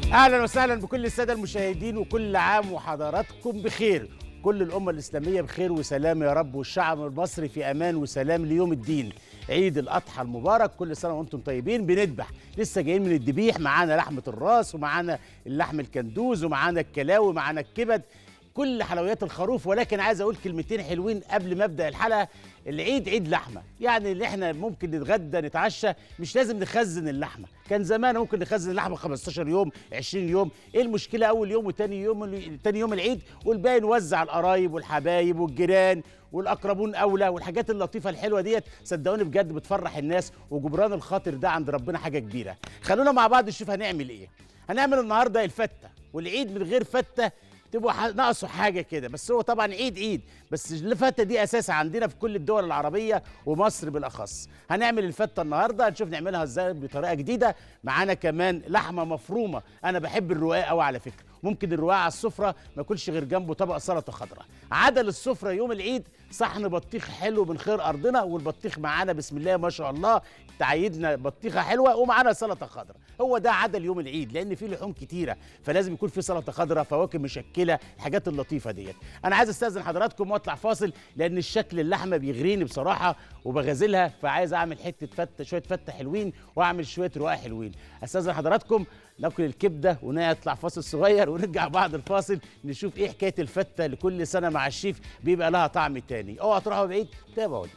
اهلا وسهلا بكل الساده المشاهدين وكل عام وحضراتكم بخير كل الامه الاسلاميه بخير وسلام يا رب والشعب المصري في امان وسلام ليوم الدين عيد الاضحى المبارك كل سنه وانتم طيبين بنذبح لسه جايين من الذبيح معانا لحمه الراس ومعانا اللحم الكندوز ومعانا الكلاوي ومعانا الكبد كل حلويات الخروف ولكن عايز اقول كلمتين حلوين قبل ما ابدا الحلقه العيد عيد لحمه يعني اللي احنا ممكن نتغدى نتعشى مش لازم نخزن اللحمه كان زمان ممكن نخزن اللحمه 15 يوم 20 يوم ايه المشكله اول يوم وتاني يوم تاني يوم العيد والباقي نوزع القرايب والحبايب والجيران والاقربون اولى والحاجات اللطيفه الحلوه ديت صدقوني بجد بتفرح الناس وجبران الخاطر ده عند ربنا حاجه كبيره خلونا مع بعض نشوف هنعمل ايه هنعمل النهارده الفته والعيد من غير فته تبقوا ح- ناقصه حاجه كده بس هو طبعا عيد عيد بس الفته دي اساس عندنا في كل الدول العربيه ومصر بالاخص هنعمل الفته النهارده هنشوف نعملها ازاي بطريقه جديده معانا كمان لحمه مفرومه انا بحب الرقاق قوي على فكره ممكن الرقاق على السفره ما ياكلش غير جنبه طبق سلطه خضراء عدل السفره يوم العيد صحن بطيخ حلو من خير ارضنا والبطيخ معانا بسم الله ما شاء الله تعيدنا بطيخه حلوه ومعانا سلطه خضراء هو ده عدل يوم العيد لان فيه لحوم كتيره فلازم يكون في سلطه خضراء فواكه مشكله الحاجات اللطيفه ديت انا عايز استاذن حضراتكم واطلع فاصل لان الشكل اللحمه بيغريني بصراحه وبغازلها فعايز اعمل حته فته شويه فته حلوين واعمل شويه رقاق حلوين استاذن حضراتكم ناكل الكبده ونطلع فاصل صغير ونرجع بعد الفاصل نشوف ايه حكايه الفته لكل سنه مع الشيف بيبقى لها طعم تاني اوعى تروحوا بعيد تابعوني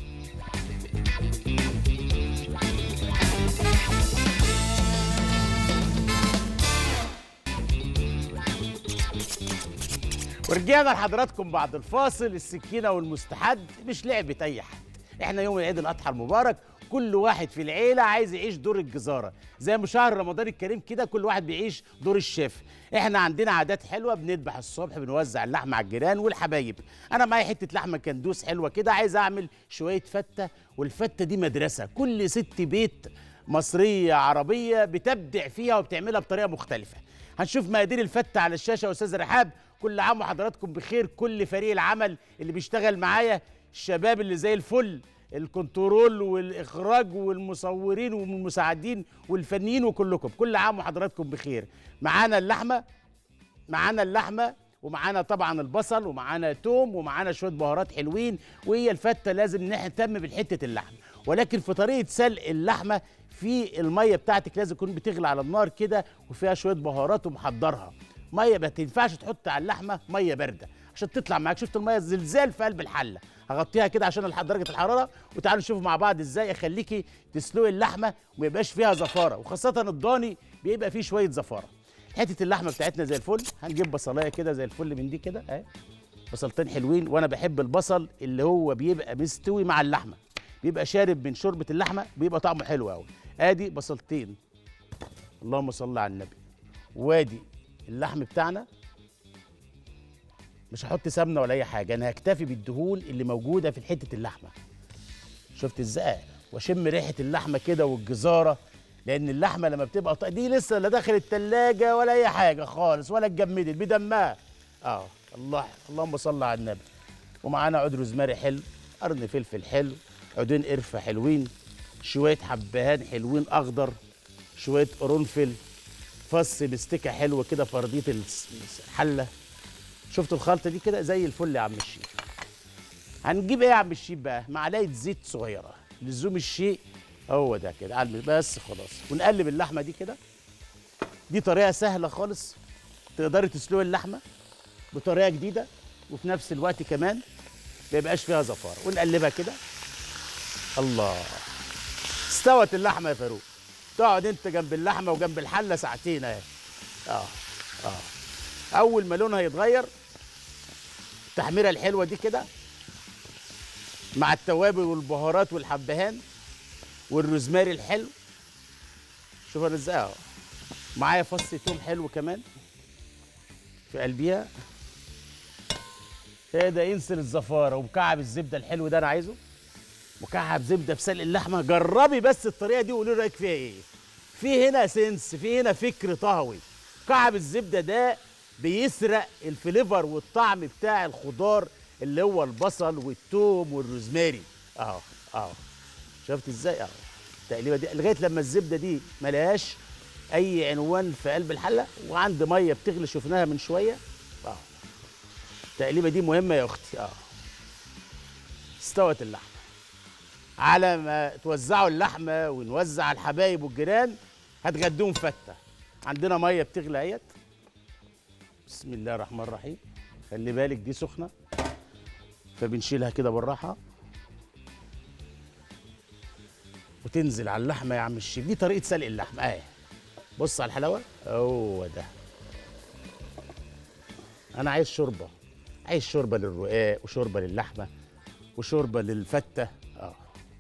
ورجعنا لحضراتكم بعد الفاصل السكينه والمستحد مش لعبه اي حد احنا يوم العيد الاضحى المبارك كل واحد في العيله عايز يعيش دور الجزاره زي ما شهر رمضان الكريم كده كل واحد بيعيش دور الشيف احنا عندنا عادات حلوه بنذبح الصبح بنوزع اللحمه على الجيران والحبايب انا معايا حته لحمه كندوس حلوه كده عايز اعمل شويه فته والفته دي مدرسه كل ست بيت مصريه عربيه بتبدع فيها وبتعملها بطريقه مختلفه هنشوف مقادير الفته على الشاشه يا استاذ رحاب كل عام وحضراتكم بخير كل فريق العمل اللي بيشتغل معايا الشباب اللي زي الفل الكنترول والاخراج والمصورين والمساعدين والفنيين وكلكم كل عام وحضراتكم بخير معانا اللحمه معانا اللحمه ومعانا طبعا البصل ومعانا توم ومعانا شويه بهارات حلوين وهي الفته لازم نهتم بالحته اللحم ولكن في طريقه سلق اللحمه في الميه بتاعتك لازم تكون بتغلي على النار كده وفيها شويه بهارات ومحضرها ميه ما تنفعش تحط على اللحمه ميه بارده عشان تطلع معاك شفت الميه زلزال في قلب الحله هغطيها كده عشان الح- درجه الحراره وتعالوا نشوف مع بعض ازاي اخليكي تسلقي اللحمه وما يبقاش فيها زفاره وخاصه الضاني بيبقى فيه شويه زفاره حته اللحمه بتاعتنا زي الفل هنجيب بصلايه كده زي الفل من دي كده اهي بصلتين حلوين وانا بحب البصل اللي هو بيبقى مستوي مع اللحمه بيبقى شارب من شوربه اللحمه بيبقى طعمه حلو قوي ادي بصلتين اللهم صل على النبي وادي اللحم بتاعنا مش هحط سمنه ولا اي حاجه انا هكتفي بالدهون اللي موجوده في حته اللحمه شفت ازاي واشم ريحه اللحمه كده والجزاره لان اللحمه لما بتبقى ط... دي لسه لا داخل التلاجة ولا اي حاجه خالص ولا اتجمدت بدمها اه الله اللهم صل على النبي ومعانا عود روزماري حلو قرن فلفل حلو عودين قرفه حلوين شويه حبهان حلوين اخضر شويه قرنفل فص مستكه حلوه كده في ارضيه الس- الحله شفتوا الخلطه دي كده زي الفل يا عم الشيف هنجيب ايه يا عم الشيف بقى معلقه زيت صغيره لزوم الشيء هو ده كده على- بس خلاص ونقلب اللحمه دي كده دي طريقه سهله خالص تقدري تسلقي اللحمه بطريقه جديده وفي نفس الوقت كمان ما يبقاش فيها زفاره ونقلبها كده الله استوت اللحمه يا فاروق تقعد انت جنب اللحمه وجنب الحله ساعتين اهي اه اه اول ما لونها يتغير التحميره الحلوه دي كده مع التوابل والبهارات والحبهان والروزماري الحلو شوف انا ازاي اهو معايا فص توم حلو كمان في قلبيها ده ينسل الزفاره ومكعب الزبده الحلو ده انا عايزه مكعب زبده في سلق اللحمه جربي بس الطريقه دي وقولي لي رايك فيها ايه في هنا سنس في هنا فكر طهوي مكعب الزبده ده بيسرق الفليفر والطعم بتاع الخضار اللي هو البصل والثوم والروزماري اهو اهو شفت ازاي اهو التقليبه دي لغايه لما الزبده دي ملهاش اي عنوان في قلب الحله وعندي ميه بتغلي شفناها من شويه اه التقليبه دي مهمه يا اختي اه استوت اللحمه على ما توزعوا اللحمه ونوزع على الحبايب والجيران هتغدوهم فته عندنا ميه بتغلي اهيت بسم الله الرحمن الرحيم خلي بالك دي سخنه فبنشيلها كده بالراحه وتنزل على اللحمه يا عم الشيف دي طريقه سلق اللحمه اهي بص على الحلاوه هو ده انا عايز شوربه عايز شوربه للرقاق وشوربه للحمه وشوربه للفته اه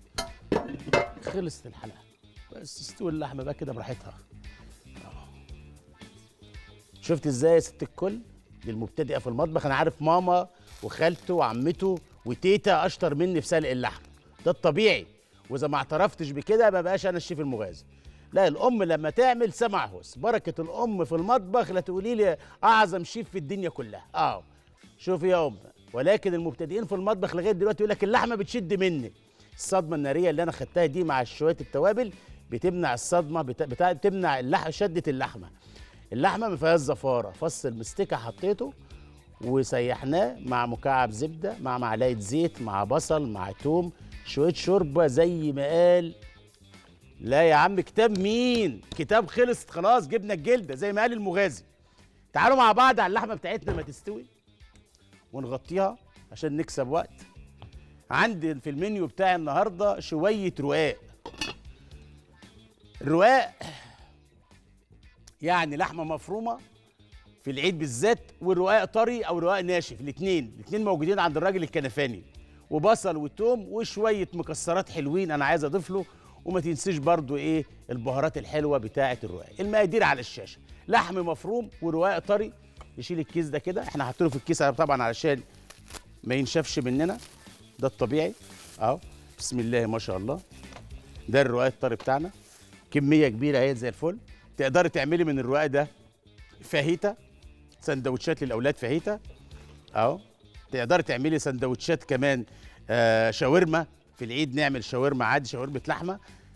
خلصت الحلقه بس تستوي اللحمه بقى كده براحتها آه. شفت ازاي يا ست الكل للمبتدئه في المطبخ انا عارف ماما وخالته وعمته وتيتا اشطر مني في سلق اللحم ده الطبيعي واذا ما اعترفتش بكده ما بقاش انا الشيف المغازي لا الام لما تعمل سمع هوس بركه الام في المطبخ لا تقولي لي اعظم شيف في الدنيا كلها اه شوفي يا ام ولكن المبتدئين في المطبخ لغايه دلوقتي يقول لك اللحمه بتشد مني الصدمه الناريه اللي انا خدتها دي مع شويه التوابل بتمنع الصدمه بتا... بتا... بتمنع اللح... شده اللحمه اللحمه ما فيهاش زفاره فص المستكه حطيته وسيحناه مع مكعب زبده مع معلقه زيت مع بصل مع توم شويه شوربه زي ما قال لا يا عم كتاب مين كتاب خلص خلاص جبنا الجلده زي ما قال المغازي تعالوا مع بعض على اللحمه بتاعتنا ما تستوي ونغطيها عشان نكسب وقت عندي في المنيو بتاعي النهارده شويه رقاق الرقاق يعني لحمه مفرومه في العيد بالذات والرقاق طري او رقاق ناشف الاثنين الاثنين موجودين عند الراجل الكنفاني وبصل وتوم وشويه مكسرات حلوين انا عايز اضيف له وما تنسيش برضو ايه البهارات الحلوه بتاعه الرقاق المقادير على الشاشه لحم مفروم ورقاق طري نشيل الكيس ده كده احنا حاطينه في الكيس طبعا علشان ما ينشفش مننا ده الطبيعي اهو بسم الله ما شاء الله ده الرقاق الطري بتاعنا كميه كبيره اهي زي الفل تقدري تعملي من الرقاق ده فاهيتا سندوتشات للاولاد فاهيتا اهو تقدري تعملي سندوتشات كمان آه شاورما في العيد نعمل شاورما عادي شاورمه لحمه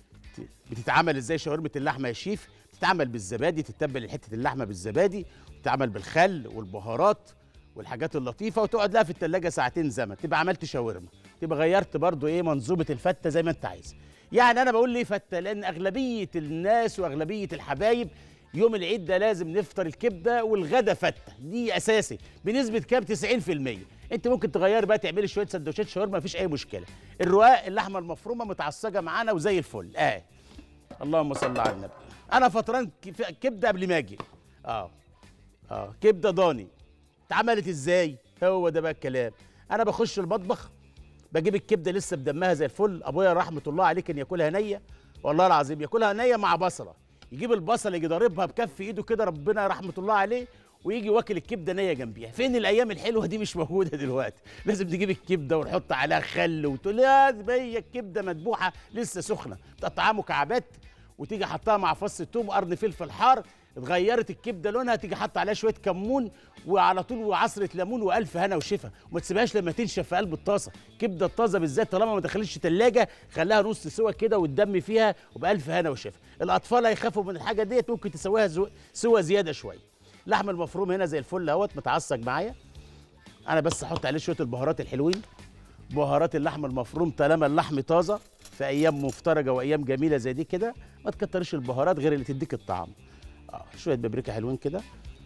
بتتعمل ازاي شاورمه اللحمه يا شيف بتتعمل بالزبادي تتبل حته اللحمه بالزبادي بتتعمل بالخل والبهارات والحاجات اللطيفه وتقعد لها في التلاجة ساعتين زمن تبقى عملت شاورما تبقى غيرت برضو ايه منظومه الفته زي ما انت عايز يعني انا بقول ليه فته لان اغلبيه الناس واغلبيه الحبايب يوم العيد ده لازم نفطر الكبده والغدا فته دي اساسي بنسبه كام 90% انت ممكن تغيري بقى تعملي شويه سندوتشات شاورما مفيش اي مشكله الرقاق اللحمه المفرومه متعصجه معانا وزي الفل اه اللهم صل على النبي انا فطران كبده قبل ما اجي اه اه كبده ضاني اتعملت ازاي هو ده بقى الكلام انا بخش المطبخ بجيب الكبده لسه بدمها زي الفل ابويا رحمه الله عليه كان ياكلها نيه والله العظيم ياكلها نيه مع بصله يجيب البصل يجي ضاربها بكف ايده كده ربنا رحمه الله عليه ويجي واكل الكبده نيه جنبيها فين الايام الحلوه دي مش موجوده دلوقتي لازم تجيب الكبده ونحط عليها خل وتقول لازم هي الكبده مذبوحه لسه سخنه تقطعها مكعبات وتيجي حطها مع فص الثوم وقرن فلفل حار اتغيرت الكبده لونها تيجي حاطه عليها شويه كمون وعلى طول وعصره ليمون والف هنا وشفا وما تسيبهاش لما تنشف في قلب الطاسه كبده الطازه بالذات طالما ما دخلتش ثلاجه خليها نص سوا كده وتدمي فيها وبالف هنا وشفا الاطفال هيخافوا من الحاجه ديت ممكن تسويها سوا زياده شويه اللحم المفروم هنا زي الفل اهوت متعصج معايا انا بس احط عليه شويه البهارات الحلوين بهارات اللحم المفروم طالما اللحم طازه في ايام مفترجه وايام جميله زي دي كده ما تكترش البهارات غير اللي تديك الطعم اه شويه بابريكا حلوين كده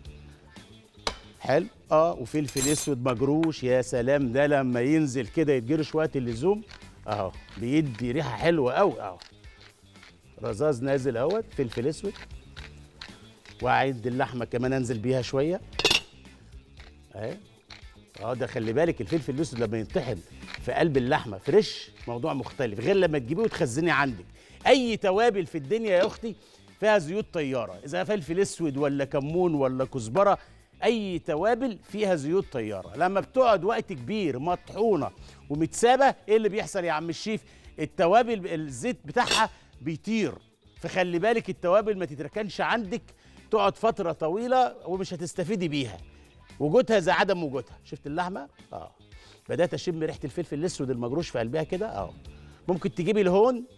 حلو اه وفلفل اسود مجروش يا سلام ده لما ينزل كده يتجرش وقت اللزوم اهو بيدي ريحه حلوه قوي اهو رزاز نازل اهوت فلفل اسود واعد اللحمه كمان انزل بيها شويه اهي اه ده خلي بالك الفلفل الاسود لما ينطحن في قلب اللحمه فريش موضوع مختلف غير لما تجيبيه وتخزنيه عندك اي توابل في الدنيا يا اختي فيها زيوت طياره اذا فلفل اسود ولا كمون ولا كزبره اي توابل فيها زيوت طياره لما بتقعد وقت كبير مطحونه ومتسابه ايه اللي بيحصل يا عم الشيف التوابل الزيت بتاعها بيطير فخلي بالك التوابل ما تتركنش عندك تقعد فتره طويله ومش هتستفيدي بيها وجودها زي عدم وجودها شفت اللحمه اه بدات اشم ريحه الفلفل الاسود المجروش في قلبها كده اه ممكن تجيبي الهون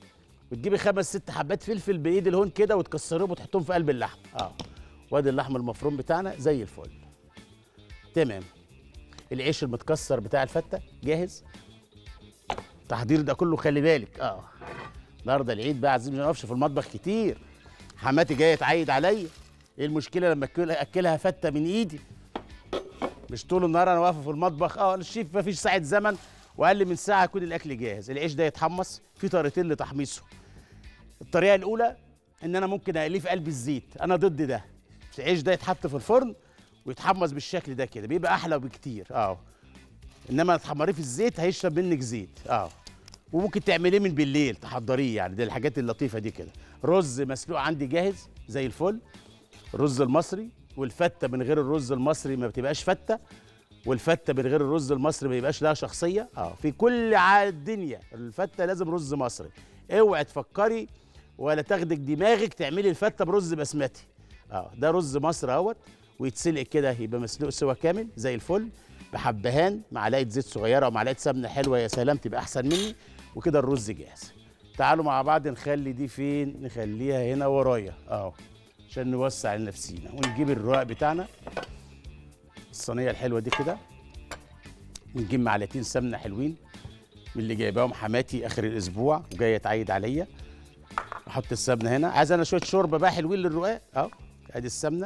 وتجيبي خمس ست حبات فلفل بايد الهون كده وتكسرهم وتحطهم في قلب اللحم اه وادي اللحم المفروم بتاعنا زي الفل تمام العيش المتكسر بتاع الفته جاهز التحضير ده كله خلي بالك اه النهارده العيد بقى عايزين ما نقفش في المطبخ كتير حماتي جايه تعيد عليا ايه المشكله لما أكل- اكلها فته من ايدي مش طول النهار انا واقفه في المطبخ اه الشيف ما فيش ساعه زمن واقل من ساعه يكون الاكل جاهز العيش ده يتحمص في طريقتين لتحميصه الطريقه الاولى ان انا ممكن اقليه في قلب الزيت انا ضد ده العيش ده يتحط في الفرن ويتحمص بالشكل ده كده بيبقى احلى بكتير اه انما تحمريه في الزيت هيشرب منك زيت اه وممكن تعمليه من بالليل تحضريه يعني دي الحاجات اللطيفه دي كده رز مسلوق عندي جاهز زي الفل الرز المصري والفته من غير الرز المصري ما بتبقاش فته والفته من غير الرز المصري ما يبقاش لها شخصيه اه في كل ع- الدنيا الفته لازم رز مصري اوعي تفكري ولا تاخدك دماغك تعملي الفته برز بسمتي اه ده رز مصر اهوت ويتسلق كده يبقى مسلوق سوا كامل زي الفل بحبهان معلقه زيت صغيره ومعلقه سمنه حلوه يا سلام تبقى احسن مني وكده الرز جاهز تعالوا مع بعض نخلي دي فين نخليها هنا ورايا اه عشان نوسع لنفسينا ونجيب الرقاق بتاعنا الصينيه الحلوه دي كده ونجيب معلقتين سمنه حلوين من اللي جايباهم حماتي اخر الاسبوع وجايه تعيد عليا احط السمنه هنا عايز انا شويه شوربه بقى حلوين للرقاق اهو ادي السمنه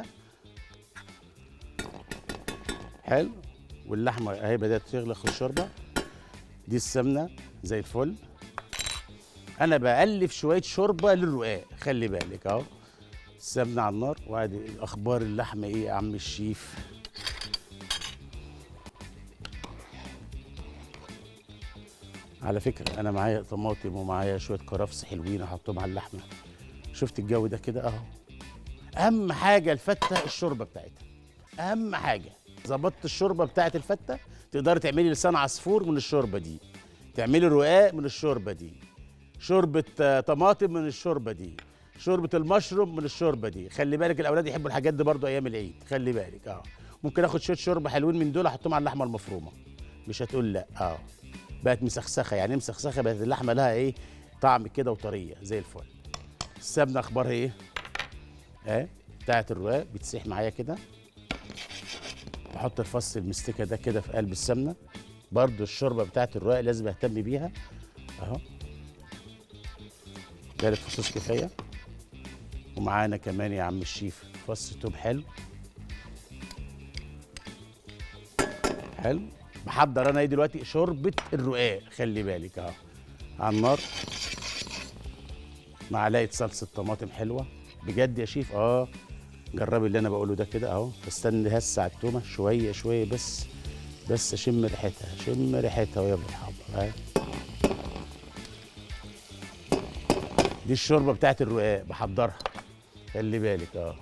حلو واللحمه اهي بدات تغلق في الشوربه دي السمنه زي الفل انا بألف شويه شوربه للرقاق خلي بالك اهو السمنه على النار وادي اخبار اللحمه ايه يا عم الشيف على فكره انا معايا طماطم ومعايا شويه كرفس حلوين احطهم على اللحمه شفت الجو ده كده اهو اهم حاجه الفته الشوربه بتاعتها اهم حاجه ظبطت الشوربه بتاعت الفته تقدري تعملي لسان عصفور من الشوربه دي تعملي رقاق من الشوربه دي شوربه آه، طماطم من الشوربه دي شوربه المشروم من الشوربه دي خلي بالك الاولاد يحبوا الحاجات دي برضو ايام العيد خلي بالك اه ممكن اخد شويه شوربه حلوين من دول احطهم على اللحمه المفرومه مش هتقول لا اه بقت مسخسخه يعني إيه مسخسخه بقت اللحمه لها ايه طعم كده وطريه زي الفل السمنه اخبارها ايه اه بتاعت الرقاق بتسيح معايا كده بحط الفص المستكه ده كده في قلب السمنه برضو الشوربه بتاعت الرقاق لازم اهتم بيها اهو تلات فصوص كفايه ومعانا كمان يا عم الشيف فص توم حلو حلو بحضر انا ايه دلوقتي شوربه الرقاق خلي بالك اهو على النار معلقه صلصه طماطم حلوه بجد يا شيف اه جربي اللي انا بقوله ده كده اهو استني هس على التومه شويه شويه بس بس اشم ريحتها شم ريحتها ويا مرحبا اهي دي الشوربه بتاعت الرقاق بحضرها خلي بالك اه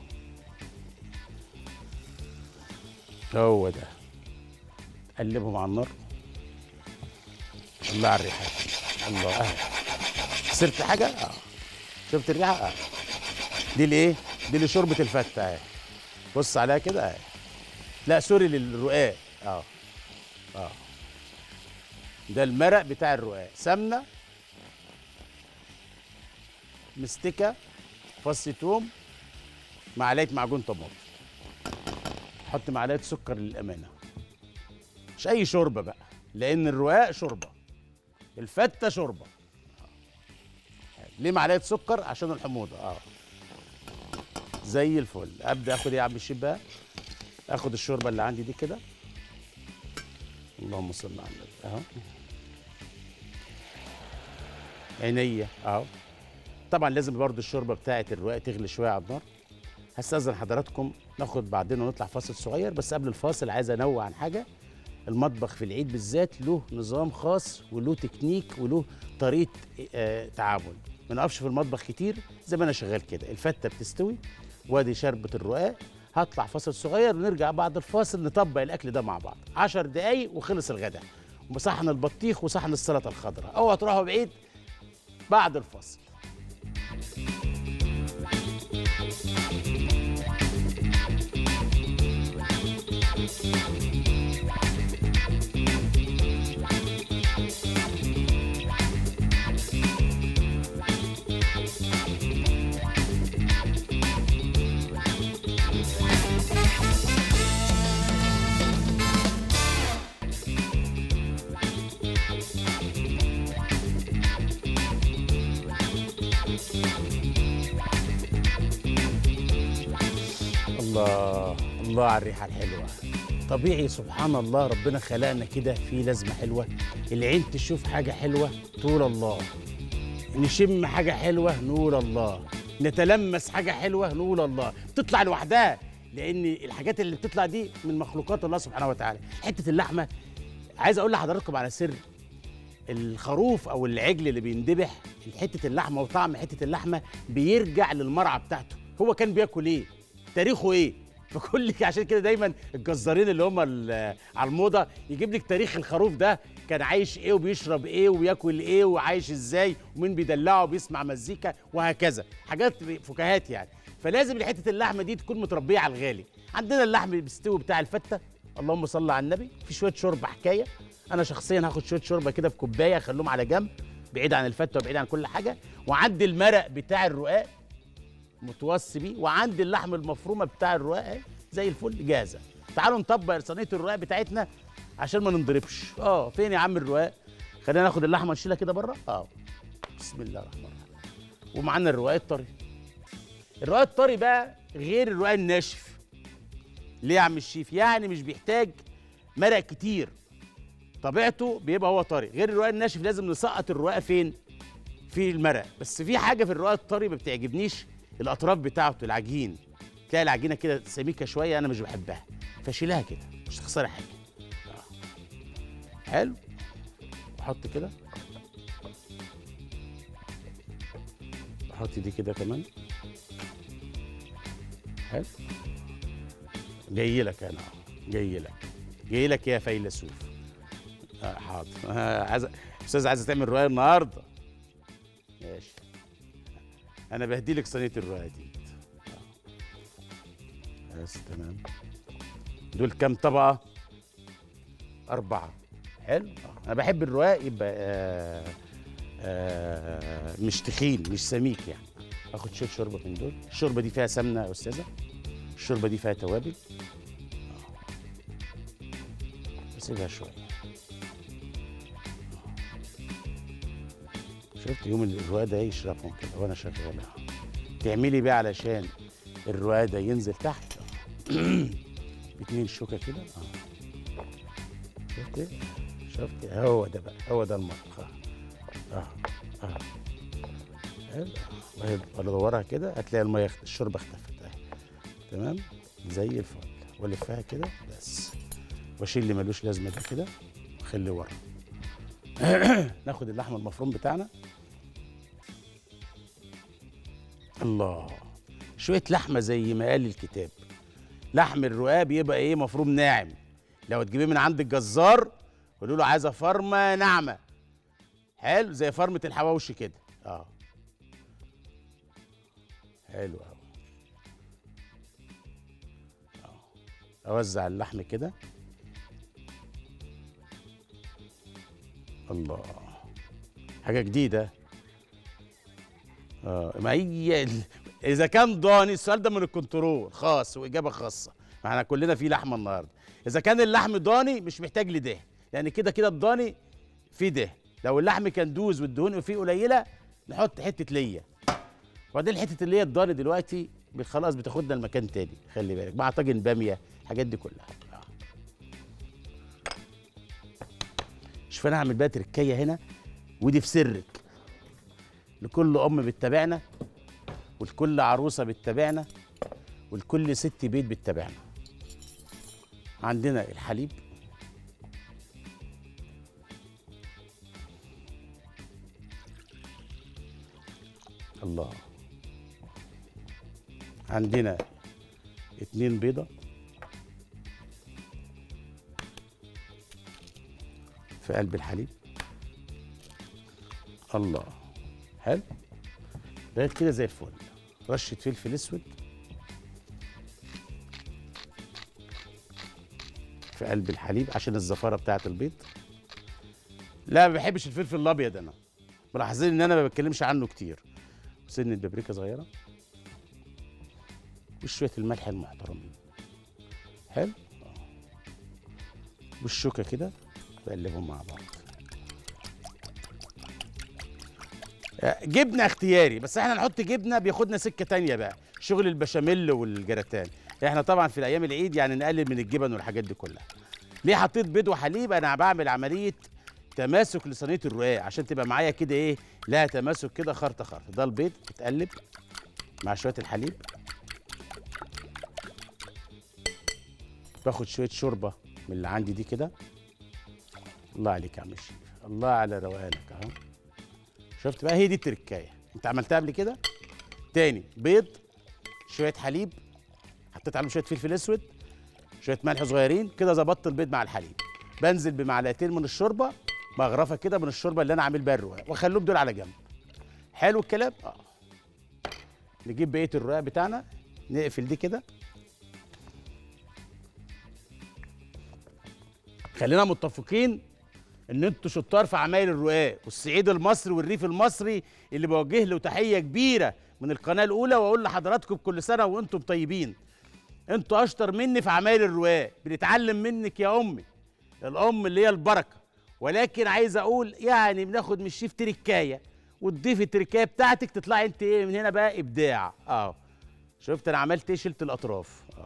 هو ده قلبهم على النار الله على الريحه الله اهي خسرت حاجه اه شفت الريحه اه دي الايه دي اللي شوربه الفته اهي بص عليها كده اهي لا سوري للرقاق اه اه ده المرق بتاع الرقاق سمنه مستكه فص توم معلقه معجون طماطم حط معلقه سكر للامانه مش اي شوربه بقى لان الرقاق شوربه الفته شوربه ليه معلقه سكر عشان الحموضه اه زي الفل ابدا اخد ايه يا عم الشيف بقى اخد الشوربه اللي عندي دي كده اللهم صل على النبي اهو عينيا اهو طبعا لازم برضو الشوربه بتاعه الرقاق تغلي شويه على النار هستاذن حضراتكم ناخد بعدين ونطلع فاصل صغير بس قبل الفاصل عايز انوه عن حاجه المطبخ في العيد بالذات له نظام خاص وله تكنيك وله طريقه آه تعامل ما نقفش في المطبخ كتير زي ما انا شغال كده الفته بتستوي وادي شربة الرقاق هطلع فاصل صغير ونرجع بعد الفاصل نطبق الاكل ده مع بعض عشر دقايق وخلص الغداء وصحن البطيخ وصحن السلطه الخضراء اوعى تروحوا بعيد بعد الفاصل الله الله على الريحه الحلوه طبيعي سبحان الله ربنا خلقنا كده في لازمه حلوه العين تشوف حاجه حلوه تقول الله نشم حاجه حلوه نقول الله نتلمس حاجه حلوه نقول الله تطلع لوحدها لان الحاجات اللي بتطلع دي من مخلوقات الله سبحانه وتعالى حته اللحمه عايز اقول لحضراتكم على سر الخروف او العجل اللي بيندبح حته اللحمه وطعم حته اللحمه بيرجع للمرعى بتاعته هو كان بياكل ايه تاريخه ايه فكل عشان كده دايما الجزارين اللي هم ال- على الموضه يجيب لك تاريخ الخروف ده كان عايش ايه وبيشرب ايه وياكل ايه وعايش ازاي ومين بيدلعه وبيسمع مزيكا وهكذا حاجات فكاهات يعني فلازم حته اللحمه دي تكون متربيه على الغالي عندنا اللحم بيستوي بتاع الفته اللهم صل على النبي في شويه شوربه حكايه انا شخصيا هاخد شويه شوربه كده في كوبايه اخليهم على جنب بعيد عن الفته وبعيد عن كل حاجه وعندي المرق بتاع الرقاق متوصي بيه وعندي اللحم المفرومه بتاع الرقاق اهي زي الفل جاهزه تعالوا نطبق صينيه الرقاق بتاعتنا عشان ما ننضربش اه فين يا عم الرقاق خلينا ناخد اللحمه نشيلها كده بره اه بسم الله الرحمن الرحيم ومعانا الرقاق الطري الرقاق الطري بقى غير الرقاق الناشف ليه يا عم الشيف يعني مش بيحتاج مرق كتير طبيعته بيبقى هو طري غير الرقاق الناشف لازم نسقط الرقاق فين في المرق بس في حاجه في الرقاق الطري ما بتعجبنيش الاطراف بتاعته العجين تلاقي العجينه كده سميكه شويه انا مش بحبها فشيلها كده مش تخسري حاجه آه. حلو احط كده احط دي كده كمان حلو جاي لك انا أهو. جاي لك جاي لك يا فيلسوف آه حاضر آه عايز استاذ عايزه تعمل روايه النهارده ماشي انا بهدي لك صينيه الروايه دي آه. بس تمام دول كام طبقه اربعه حلو آه. انا بحب الرواق يبقى آه آه مش تخين مش سميك يعني اخد شويه شوربه من دول الشوربه دي فيها سمنه يا استاذه الشوربه دي فيها توابل آه. اسيبها شويه شفت يوم الرواق ده يشربهم كده وانا شغال أهو. تعملي بيه علشان الرواق ده ينزل تحت أهو. باتنين شوكه كده اه شفت شفت هو ده بقى هو ده المطبخ اه اه اه حلو والله ادورها كده هتلاقي الميه اخت- الشوربه اختفت اهي تمام زي الفل والفها كده بس واشيل اللي ملوش لازمه ده كده واخليه ورا ناخد اللحم المفروم بتاعنا الله شويه لحمه زي ما قال الكتاب لحم الرقاب يبقى ايه مفروم ناعم لو تجيبيه من عند الجزار قولوا له عايزه فرمه ناعمه حلو زي فرمه الحواوشي كده اه حلو قوي اوزع اللحم كده الله حاجه جديده اه ما هي ال- اذا كان ضاني السؤال ده من الكنترول خاص واجابه خاصه ما احنا كلنا في لحمه النهارده اذا كان اللحم ضاني مش محتاج لده يعني كده كده الضاني فيه ده لو اللحم كان دوز والدهون فيه قليله نحط حته ليا وبعدين حته اللي هي الضاني دلوقتي ب- خلاص بتاخدنا لمكان تاني خلي بالك مع طاجن باميه الحاجات دي كلها آه. شوف انا هعمل بقى تركيه هنا ودي في سرك لكل ام بتتابعنا ولكل عروسه بتتابعنا ولكل ست بيت بتتابعنا عندنا الحليب الله عندنا اتنين بيضة في قلب الحليب الله حلو ده كده زي الفل رشة فلفل اسود في قلب الحليب عشان الزفارة بتاعة البيض لا ما بحبش الفلفل الابيض انا ملاحظين ان انا ما بتكلمش عنه كتير سنة بابريكا صغيرة وشوية الملح المحترمين حلو آه. والشوكة كده بقلبهم مع بعض آه، جبنة اختياري بس احنا نحط جبنة بياخدنا سكة تانية بقى شغل البشاميل والجراتان احنا طبعا في الايام العيد يعني نقلل من الجبن والحاجات دي كلها ليه حطيت بيض وحليب انا بعمل عمليه تماسك لصينيه الرقاق عشان تبقى معايا كده ايه لها تماسك كده خرطه خرطه ده البيض يتقلب مع شويه الحليب باخد شويه شوربه من اللي عندي دي كده الله عليك يا عم الشيف الله على روقانك اهو شفت بقى هي دي التركايه انت عملتها قبل كده تاني بيض شويه حليب حطيت عليهم شويه فلفل اسود شويه ملح صغيرين كده ظبطت البيض مع الحليب بنزل بمعلقتين من الشوربه مغرفه كده من الشوربه اللي انا عامل بيها الرقاق واخليهم دول على جنب حلو الكلام اه نجيب بقيه الرقاق بتاعنا نقفل دي كده خلينا متفقين ان انتوا شطار في عمايل الرقاق والصعيد المصري والريف المصري اللي بوجه له تحيه كبيره من القناه الاولى واقول لحضراتكم كل سنه وانتم طيبين انتوا اشطر مني في عمايل الرقاق بنتعلم منك يا امي الام اللي هي البركه ولكن عايز اقول يعني بناخد من الشيف تركايه وتضيف التركايه بتاعتك تطلعي انت ايه من هنا بقى ابداع اه شفت انا عملت ايه شلت الاطراف اه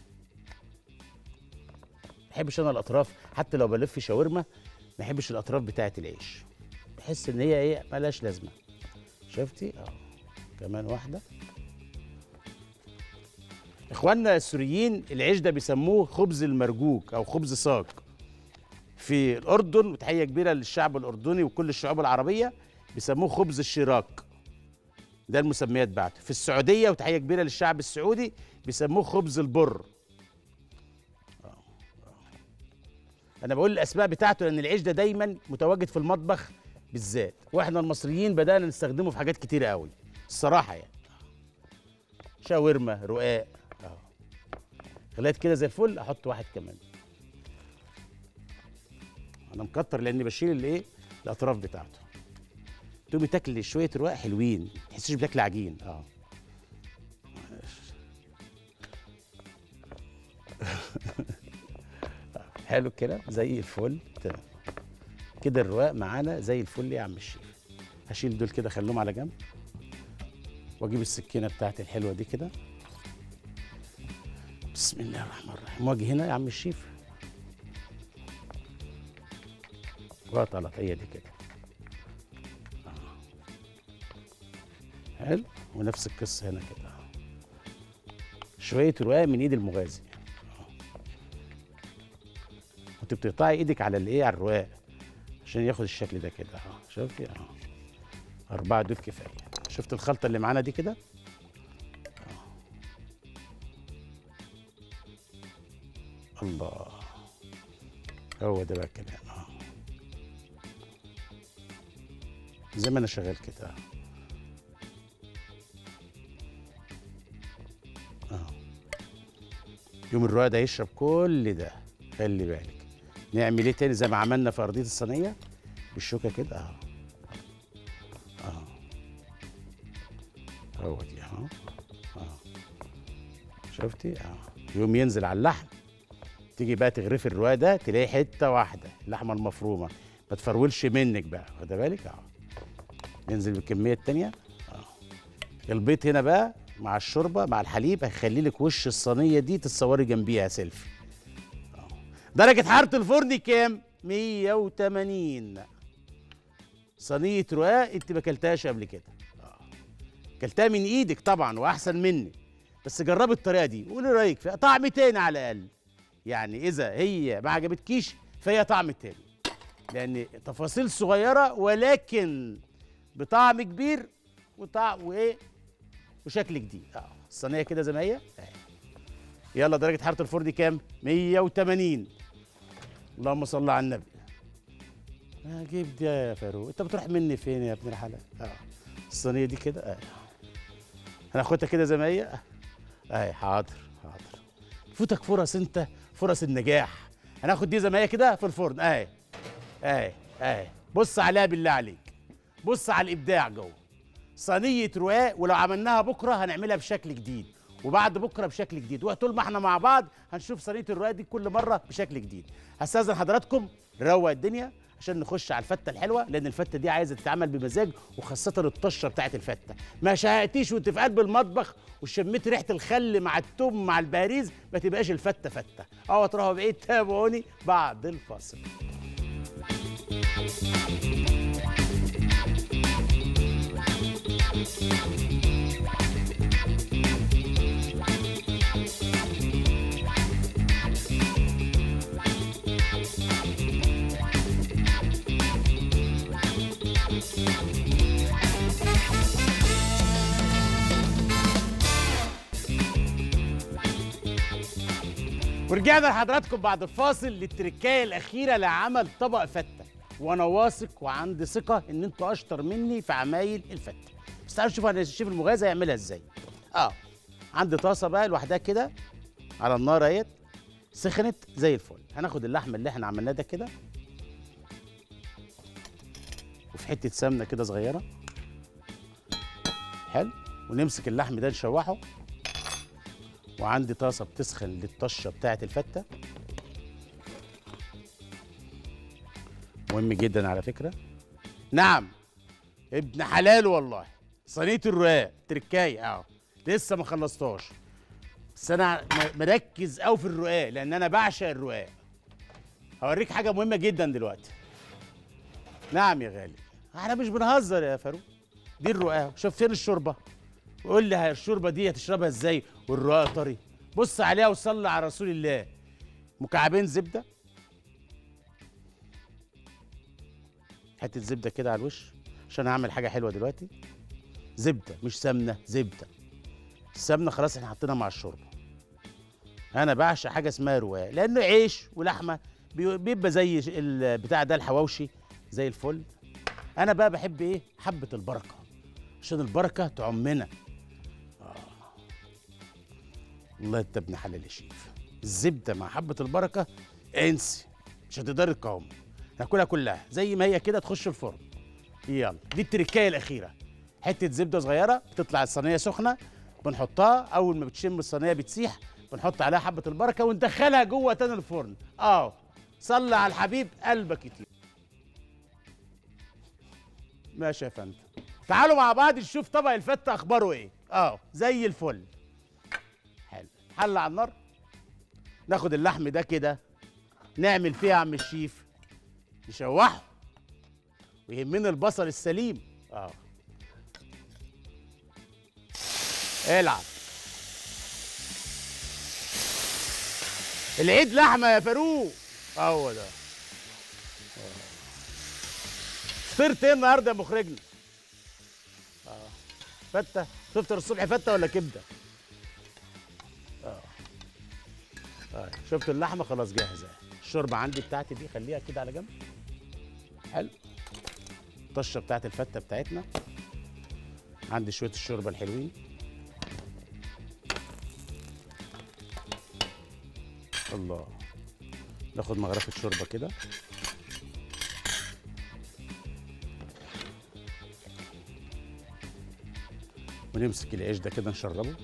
ما بحبش انا الاطراف حتى لو بلف شاورما ما بحبش الاطراف بتاعه العيش بحس ان هي ايه ملهاش لازمه شفتي اه كمان واحده اخواننا السوريين العيش ده بيسموه خبز المرجوك او خبز صاج في الاردن وتحيه كبيره للشعب الاردني وكل الشعوب العربيه بيسموه خبز الشراك ده المسميات بتاعته في السعوديه وتحيه كبيره للشعب السعودي بيسموه خبز البر انا بقول الاسماء بتاعته لان العيش ده دايما متواجد في المطبخ بالذات واحنا المصريين بدانا نستخدمه في حاجات كتيره قوي الصراحه يعني شاورما رقاق اه خليت كده زي الفل احط واحد كمان انا مكتر لاني بشيل الايه الاطراف بتاعته تقومي تاكلي شويه رقاق حلوين ما تحسيش بتاكلي عجين اه حلو الكلام زي الفل تمام كده الرقاق معانا زي الفل يا عم الشيف هشيل دول كده خليهم على جنب واجيب السكينه بتاعتي الحلوه دي كده بسم الله الرحمن الرحيم واجي هنا يا عم الشيف وطلط هي دي كده آه. حلو ونفس القصه هنا كده شويه رقاق من ايد المغازي كنت بتقطعي ايدك على الايه على الرقاق عشان ياخد الشكل ده كده اه شفتي اه اربعه دول كفايه شفت الخلطه اللي معانا دي كده آه. الله هو ده بقى الكلام اه زي ما انا شغال كده اه يوم الرقاق ده يشرب كل ده خلي بالك نعمل ايه تاني زي ما عملنا في ارضيه الصينيه بالشوكه كده اهو اهو هو دي اهو اهو شفتي اهو يوم ينزل على اللحم تيجي بقى تغرفي الرواية ده تلاقي حته واحده اللحمه المفرومه ما تفرولش منك بقى واخد بالك اهو ننزل بالكميه التانيه اهو البيض هنا بقى مع الشوربه مع الحليب هيخلي لك وش الصينيه دي تتصوري جنبيها سيلفي درجة حرارة الفرن كام؟ 180 صينية رقاق انت ما اكلتهاش قبل كده آه. اكلتها من ايدك طبعا واحسن مني بس جربي الطريقة دي وقولي رايك فيها طعم تاني على الاقل يعني اذا هي ما عجبتكيش فهي طعم تاني لان تفاصيل صغيرة ولكن بطعم كبير وطعم وايه وشكل جديد اه الصينية كده زي ما هي آه. يلا درجة حرارة الفرن كام؟ 180 اللهم صل على النبي اجيب دي يا فاروق انت بتروح مني فين يا ابن الحلال اه الصينيه دي كده اه هناخدها كده زي ما هي اهي حاضر حاضر فوتك فرص انت فرص النجاح هناخد دي زي ما هي كده في الفرن اهي اهي اهي بص عليها بالله عليك بص على الابداع جوه صينيه رقاق ولو عملناها بكره هنعملها بشكل جديد وبعد بكره بشكل جديد وطول ما احنا مع بعض هنشوف صينيه الرقاق دي كل مره بشكل جديد هستاذن حضراتكم نروق الدنيا عشان نخش على الفته الحلوه لان الفته دي عايزه تتعمل بمزاج وخاصه الطشه بتاعت الفته ما شهقتيش وانت في قلب المطبخ وشميت ريحه الخل مع التوم مع البهاريز ما تبقاش الفته فته اوعى تروحوا بعيد تابعوني بعد الفاصل ورجعنا لحضراتكم بعد الفاصل للتركايه الاخيره لعمل طبق فته وانا واثق وعندي ثقه ان انتوا اشطر مني في عمايل الفته بس تعالوا نشوف الشيف المغازي هيعملها ازاي اه عندي طاسه بقى لوحدها كده على النار اهيت سخنت زي الفل هناخد اللحم اللي احنا عملناه ده كده وفي حته سمنه كده صغيره حلو ونمسك اللحم ده نشوحه وعندي طاسه بتسخن للطشه بتاعه الفته مهم جدا على فكره نعم ابن حلال والله صينيه الرقاق تركايه اهو لسه ما خلصتهاش بس انا م- مركز قوي في الرقاق لان انا بعشق الرقاق هوريك حاجه مهمه جدا دلوقتي نعم يا غالي احنا مش بنهزر يا فاروق دي الرقاق شوف فين الشوربه وقول لي ها الشوربه دي هتشربها ازاي والرقاق طري بص عليها وصلي على رسول الله مكعبين زبده حته زبده كده على الوش عشان هعمل حاجه حلوه دلوقتي زبده مش سمنه زبده السمنه خلاص احنا حطيناها مع الشوربه انا بعشق حاجه اسمها رواق لانه عيش ولحمه بي- بيبقى زي ش- البتاع ده الحواوشي زي الفل انا بقى بحب ايه حبه البركه عشان البركه تعمنا آه. والله انت ابن حلال يا شيف الزبده مع حبه البركه انسي مش هتقدري تقاومي ناكلها كلها زي ما هي كده تخش الفرن يلا دي التركايه الاخيره حته زبده صغيره بتطلع الصينيه سخنه بنحطها اول ما بتشم الصينيه بتسيح بنحط عليها حبه البركه وندخلها جوه تاني الفرن اه صلي على الحبيب قلبك يطير ماشي يا فندم تعالوا مع بعض نشوف طبق الفته اخباره ايه اه زي الفل حلو حل على النار ناخد اللحم ده كده نعمل فيه يا عم الشيف نشوحه ويهمنا البصل السليم اه العب العيد لحمه يا فاروق هو ده آه. فطرت ايه النهارده يا مخرجنا اه فته تفطر الصبح فته ولا كبده اه طيب شفت اللحمه خلاص جاهزه الشوربه عندي بتاعتي دي خليها كده على جنب حلو الطشه بتاعت الفته بتاعتنا عندي شويه الشوربه الحلوين الله ناخد مغرفه شوربه كده ونمسك العيش ده كده نشربه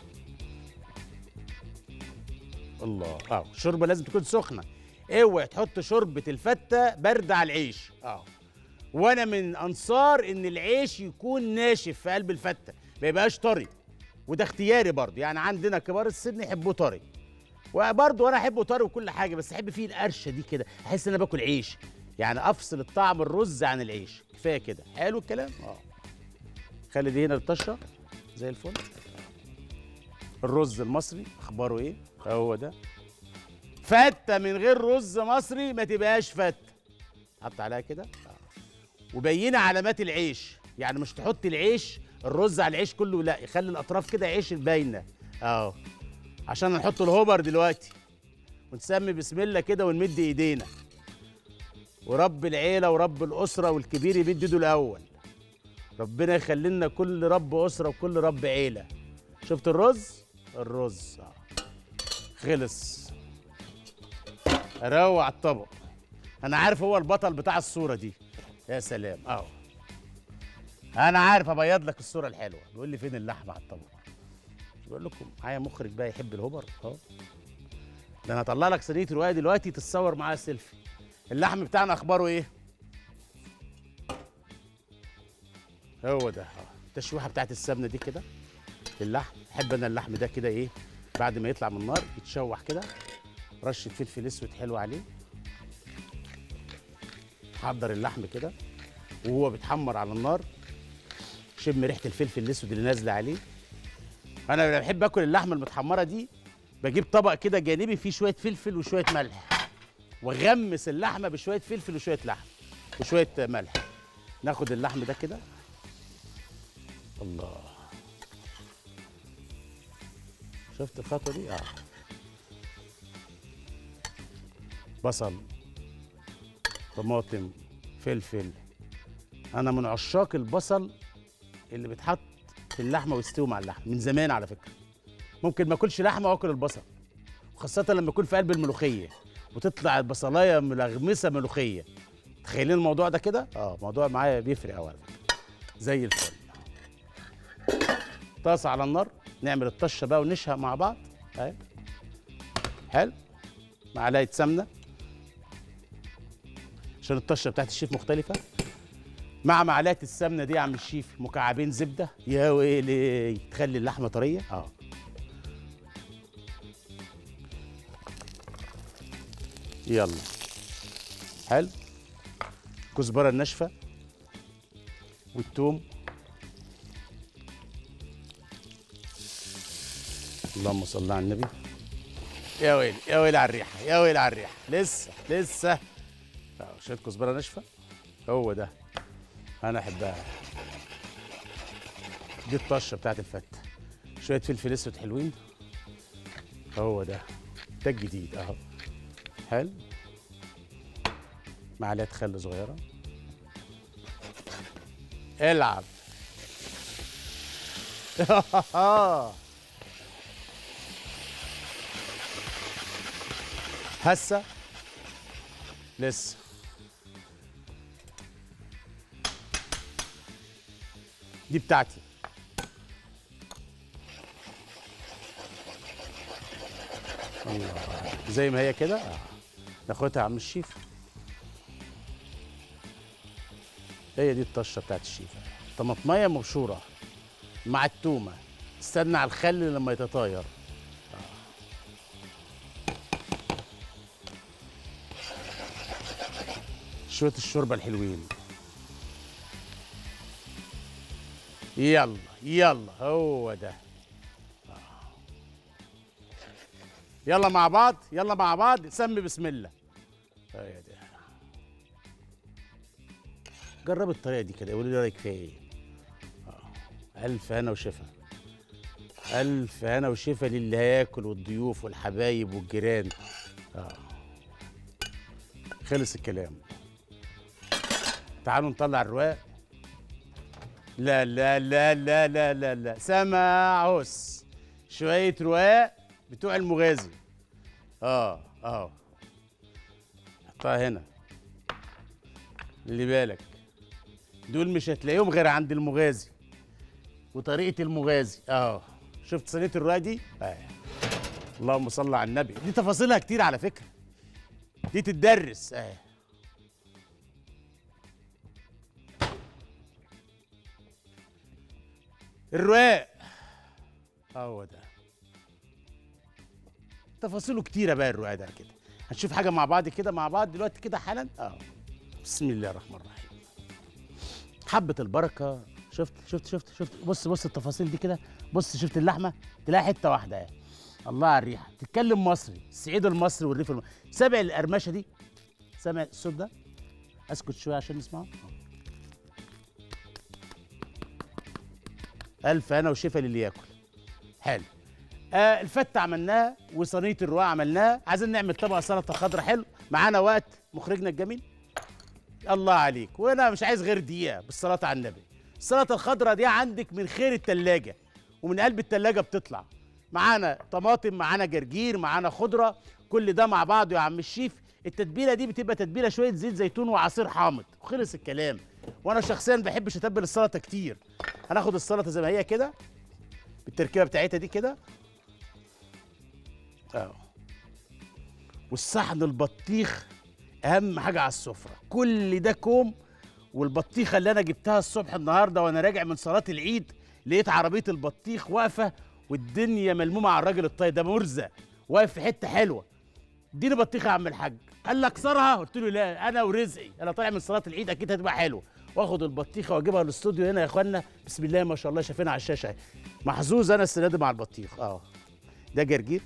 الله اه الشوربه لازم تكون سخنه اوعي تحط شوربه الفته بارده على العيش اه وانا من انصار ان العيش يكون ناشف في قلب الفته ما يبقاش طري وده اختياري برضه يعني عندنا كبار السن يحبوه طري وبرضه انا احبه طري وكل حاجه بس احب فيه القرشه دي كده احس ان انا باكل عيش يعني افصل الطعم الرز عن العيش كفايه كده حلو الكلام اه خلي دي هنا الطشه زي الفل الرز المصري اخباره ايه هو ده فته من غير رز مصري ما تبقاش فته حط عليها كده آه. وبينه علامات العيش يعني مش تحط العيش الرز على العيش كله لا يخلي الاطراف كده عيش باينه اهو عشان نحط الهوبر دلوقتي ونسمي بسم الله كده ونمد ايدينا ورب العيله ورب الاسره والكبير يمد ايده الاول ربنا يخلي لنا كل رب اسره وكل رب عيله شفت الرز الرز آه. خلص روع الطبق انا عارف هو البطل بتاع الصوره دي يا سلام اهو انا عارف ابيض لك الصوره الحلوه بيقول لي فين اللحمه على الطبق مش بقول لكم معايا مخرج بقى يحب الهوبر اهو ده انا هطلع لك صينيه روايه دلوقتي تتصور معاها سيلفي اللحم بتاعنا اخباره ايه هو ده اه التشويحه بتاعت السمنه دي كده اللحم احب انا اللحم ده كده ايه بعد ما يطلع من النار يتشوح كده رشه فلفل اسود حلو عليه حضر اللحم كده وهو بيتحمر على النار شم ريحه الفلفل الاسود اللي نازله عليه انا لما بحب اكل اللحمه المتحمره دي بجيب طبق كده جانبي فيه شويه فلفل وشويه ملح واغمس اللحمه بشويه فلفل وشويه لحم وشويه ملح ناخد اللحم ده كده الله شفت الخطوه دي اه بصل طماطم فلفل انا من عشاق البصل اللي بيتحط في اللحمه ويستوي مع اللحمه من زمان على فكره ممكن ما اكلش لحمه واكل البصل وخاصه لما يكون في قلب الملوخيه وتطلع البصلايه ملغمسه ملوخيه تخيلين الموضوع ده كده اه الموضوع معايا بيفرق قوي على فكره زي الفل طاسه على النار نعمل الطشه بقى ونشهق مع بعض اهي حلو معلقه سمنه عشان الطشه بتاعت الشيف مختلفه مع معلقه السمنه دي يا عم الشيف مكعبين زبده يا ويلي تخلي اللحمه طريه اه يلا حلو كزبره الناشفه والثوم اللهم صل على النبي يا ويلي يا ويلي على الريحه يا ويلي على الريحه لسه لسه اه شويه كزبره ناشفه هو ده انا احبها دي الطشه بتاعت الفته شويه فلفل اسود حلوين هو ده ده الجديد اهو حلو معلقه خل صغيره العب هسه لسه دي بتاعتي الله زي ما هي كده آه. ناخدها يا عم الشيف هي دي الطشه بتاعت الشيف طماطميه مبشوره مع التومه استنى على الخل لما يتطاير شويه الشوربه الحلوين يلا يلا هو ده يلا مع بعض يلا مع بعض سمي بسم الله هي ده جرب الطريقه دي كده قولي لي رايك فيها ايه آه. الف هنا وشفا الف هنا وشفا للي هياكل والضيوف والحبايب والجيران اه خلص الكلام تعالوا نطلع الرواق لا لا لا لا لا لا لا سمعوس شوية رواق بتوع المغازي اه اه حطها هنا اللي بالك دول مش هتلاقيهم غير عند المغازي وطريقة المغازي اه شفت صينية الرواق دي؟ آه. اللهم صل على النبي دي تفاصيلها كتير على فكرة دي تتدرس اه الرواق هو ده تفاصيله كتيره بقى الرواق ده كده هنشوف حاجه مع بعض كده مع بعض دلوقتي كده حالا اه بسم الله الرحمن الرحيم حبه البركه شفت شفت شفت شفت بص بص التفاصيل دي كده بص شفت اللحمه تلاقي حته واحده اهي الله على الريحه تتكلم مصري الصعيد المصري والريف المصري سامع القرمشه دي سامع الصوت ده اسكت شويه عشان نسمعه الف انا وشفا للي ياكل حلو آه الفته عملناها وصينيه الرواق عملناها عايزين نعمل طبق سلطه خضراء حلو معانا وقت مخرجنا الجميل الله عليك وانا مش عايز غير دقيقه بالصلاه على النبي السلطه الخضراء دي عندك من خير التلاجة ومن قلب التلاجة بتطلع معانا طماطم معانا جرجير معانا خضره كل ده مع بعضه يا عم الشيف التتبيله دي بتبقى تتبيله شويه زيت زيتون وعصير حامض وخلص الكلام وانا شخصيا ما بحبش اتبل السلطه كتير هناخد السلطه زي ما هي كده بالتركيبه بتاعتها دي كده اه والصحن البطيخ اهم حاجه على السفره كل ده كوم والبطيخه اللي انا جبتها الصبح النهارده وانا راجع من صلاه العيد لقيت عربيه البطيخ واقفه والدنيا ملمومه على الراجل الطيب ده مرزق واقف في حته حلوه اديني بطيخه يا عم الحاج قال لك اكسرها قلت له لا انا ورزقي انا طالع من صلاه العيد اكيد هتبقى حلوه واخد البطيخه واجيبها الاستوديو هنا يا اخوانا بسم الله ما شاء الله شايفينها على الشاشه اهي. محظوظ انا السنه دي مع البطيخ اه ده جرجير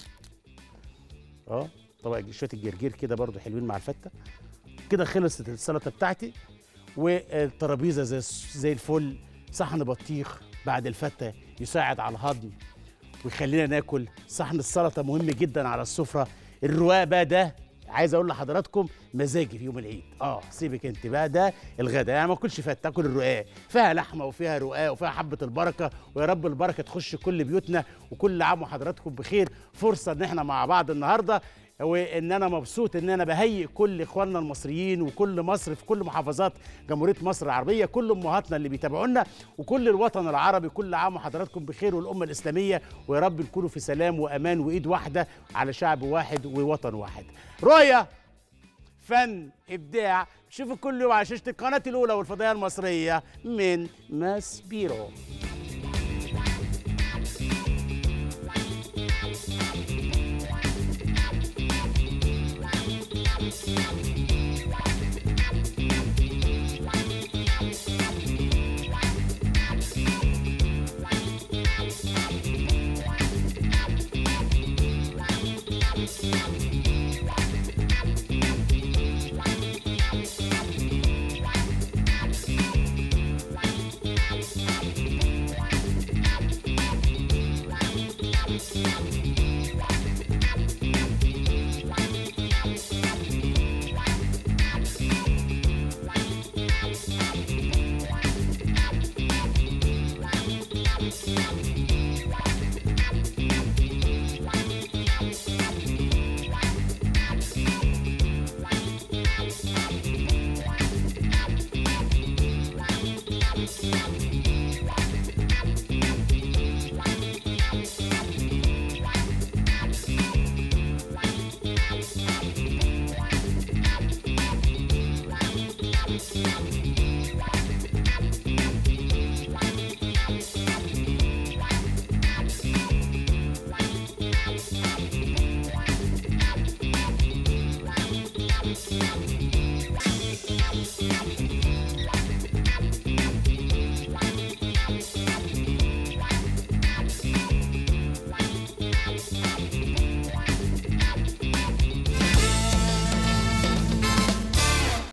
اه طبعا شويه الجرجير كده برضو حلوين مع الفته كده خلصت السلطه بتاعتي والترابيزه زي زي الفل صحن بطيخ بعد الفته يساعد على الهضم ويخلينا ناكل صحن السلطه مهم جدا على السفره الرواق بقى ده عايز اقول لحضراتكم مزاجي في يوم العيد اه سيبك انت بقى ده الغدا يعني ما اكلش فته اكل الرقاق فيها لحمه وفيها رقاق وفيها حبه البركه ويا رب البركه تخش كل بيوتنا وكل عام وحضراتكم بخير فرصه ان احنا مع بعض النهارده وان انا مبسوط ان انا بهيئ كل اخواننا المصريين وكل مصر في كل محافظات جمهوريه مصر العربيه كل امهاتنا اللي بيتابعونا وكل الوطن العربي كل عام وحضراتكم بخير والامه الاسلاميه ويا رب نكونوا في سلام وامان وايد واحده على شعب واحد ووطن واحد رؤيه فن ابداع شوفوا كل يوم على شاشه القناه الاولى والفضائيه المصريه من ماسبيرو